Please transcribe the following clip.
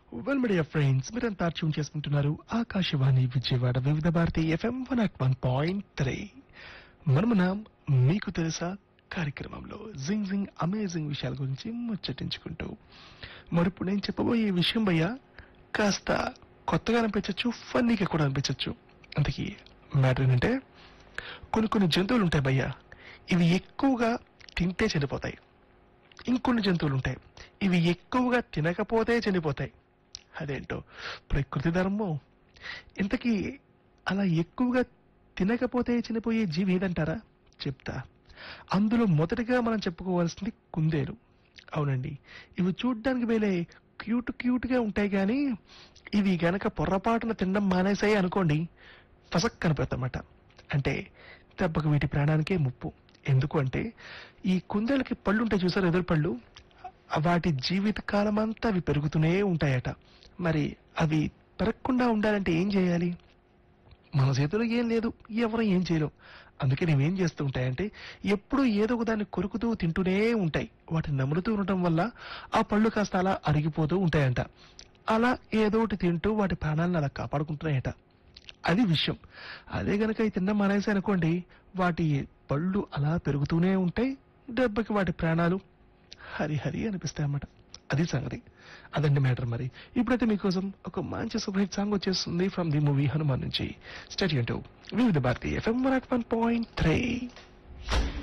well media friends మీరంతా tune చేసుకుంటున్నారు Akashvani Vijayawada Vividh Bharati FM one at one point three మనమున మీకు తెలుసా కార్యక్రమంలో జింగ్ జింగ్ అమేజింగ్ విషయాల గురించి ముచ్చటించుకుంటూ మరి ఇప్పుడు నేను చెప్పబోయే విషయం భయ్య కాస్త కొత్తగా అనిపించవచ్చు ఫన్నీగా కూడా అనిపించవచ్చు అందుకే మ్యాటర్ ఏంటంటే కొన్ని కొన్ని జంతువులు ఉంటాయి భయ్య ఇవి ఎక్కువగా తింటే చనిపోతాయి ఇంకొన్ని జంతువులు ఉంటాయి ఇవి ఎక్కువగా తినకపోతే చనిపోతాయి అదేంటో ప్రకృతి ధర్మం ఇంతకీ అలా ఎక్కువగా తినకపోతే చనిపోయే జీవి ఏదంటారా చెప్తా అందులో మొదటగా మనం చెప్పుకోవాల్సింది కుందేలు అవునండి ఇవి చూడ్డానికి వేలే క్యూట్ క్యూట్ గా ఉంటాయి కానీ ఇవి గనక పొర్రపాటున తినడం మానేసాయి అనుకోండి ఫసక్ కనిపెడతామట అంటే దెబ్బకు వీటి ప్రాణానికే ముప్పు ఎందుకు అంటే ఈ కుందేలకి పళ్ళు ఉంటాయి చూసారు ఎదురు పళ్ళు వాటి జీవిత కాలం అంతా అవి పెరుగుతూనే ఉంటాయట మరి అవి పెరగకుండా ఉండాలంటే ఏం చేయాలి మన చేతిలో ఏం లేదు ఎవరు ఏం చేయలేం అందుకే నేనేం చేస్తూ ఉంటాయంటే ఎప్పుడూ ఏదో ఒక దాన్ని కొరుకుతూ తింటూనే ఉంటాయి వాటిని నములుతూ ఉండటం వల్ల ఆ పళ్ళు కాస్త అలా అరిగిపోతూ ఉంటాయంట అలా ఏదో ఒకటి తింటూ వాటి ప్రాణాలను అలా కాపాడుకుంటున్నాయట అది విషయం అదే గనక ఈ తిన్న మానేసి అనుకోండి వాటి పళ్ళు అలా పెరుగుతూనే ఉంటాయి దెబ్బకి వాటి ప్రాణాలు హరి హరి అనిపిస్తాయి అన్నమాట అది సంగతి అదండి మ్యాటర్ మరి ఇప్పుడైతే మీకోసం ఒక మంచి సూపర్ హిట్ సాంగ్ వచ్చేస్తుంది ఫ్రమ్ ది మూవీ హనుమాన్ నుంచి స్టడీ అంటూ Vividh Bharati FM one point three